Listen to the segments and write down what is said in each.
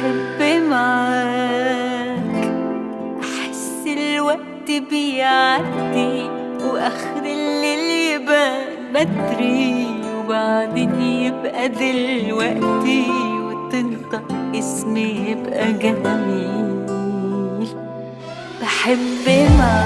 بحب معاك أحس الوقت بيعدي وآخر الليل يبقى بدري وبعدين يبقى دلوقتي وتنطق اسمي يبقى جميل بحب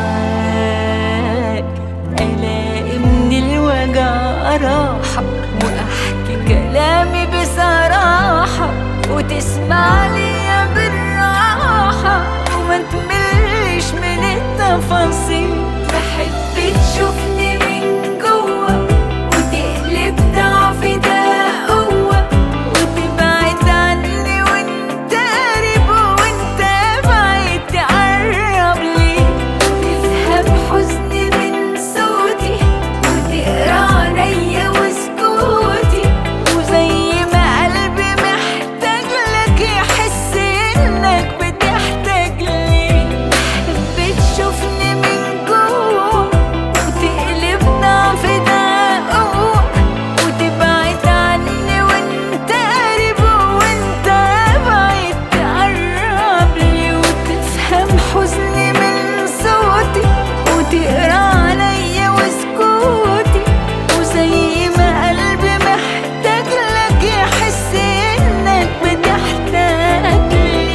معاك ألاقي من الوجع راحة وأحكي كلامي بصراحة وتسمع لي بالراحة وما تملش من التفاصيل بحب تشوفني من جوه وتقلب ضعفي ده قوة وتبعد عني وانت قريب وانت بعيد تقرب لي تفهم حزني من صوتي وتقرا عينيا وسكوتي وزي ما قلبي محتاج لك يحس انك بتحتاج لي بحب تشوفني من جوه وتقلب ضعفي ده قوة وتبعد عني وانت قريب وانت بعيد تقرب لي وتفهم حزني من صوتي وتقرا عليا وسكوتي وزي ما قلبي محتاج لك يحس انك بتحتاج لي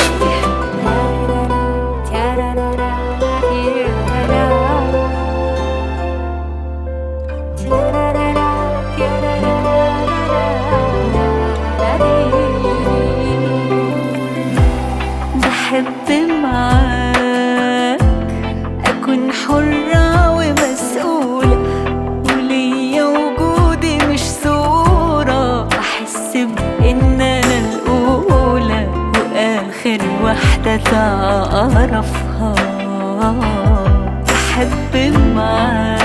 بحب معاك أكون حرة ومسؤولة وليا وجودي مش صورة أحس بإن أنا الأولى وآخر واحدة تعرفها بحب معاك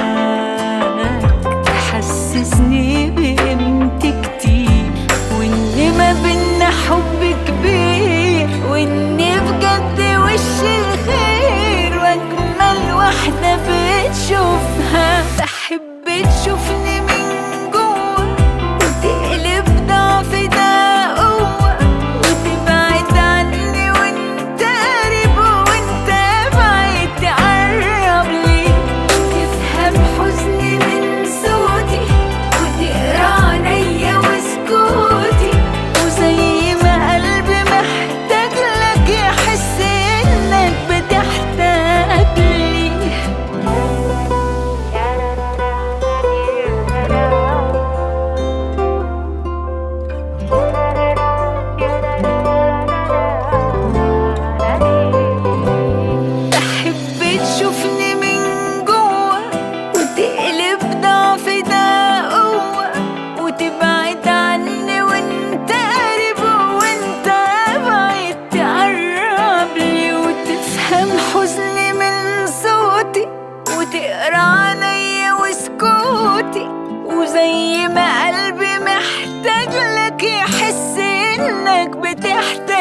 تحسسني بقيمتي كتير وإن ما بينا حب كبير وإني بجد وش الخير وأجمل واحدة بتشوفها بحب تشوفني من جوه وتقلب ضعفي ده قوة وتبعد عني وانت قريب وانت بعيد تقرب لي تفهم حزني من صوتي وتقرا عينيا وسكوتي وزي ما قلبي محتاج لك يحس انك بتحتاج لي بحب تشوفني من جوه وتقلب ضعفي ده قوة وتبعد عني وانت قريب وانت بعيد تقرب لي وتفهم حزني من صوتي وتقرا عليا وسكوتي وزي ما قلبي محتاج لك يحس انك بتحتاج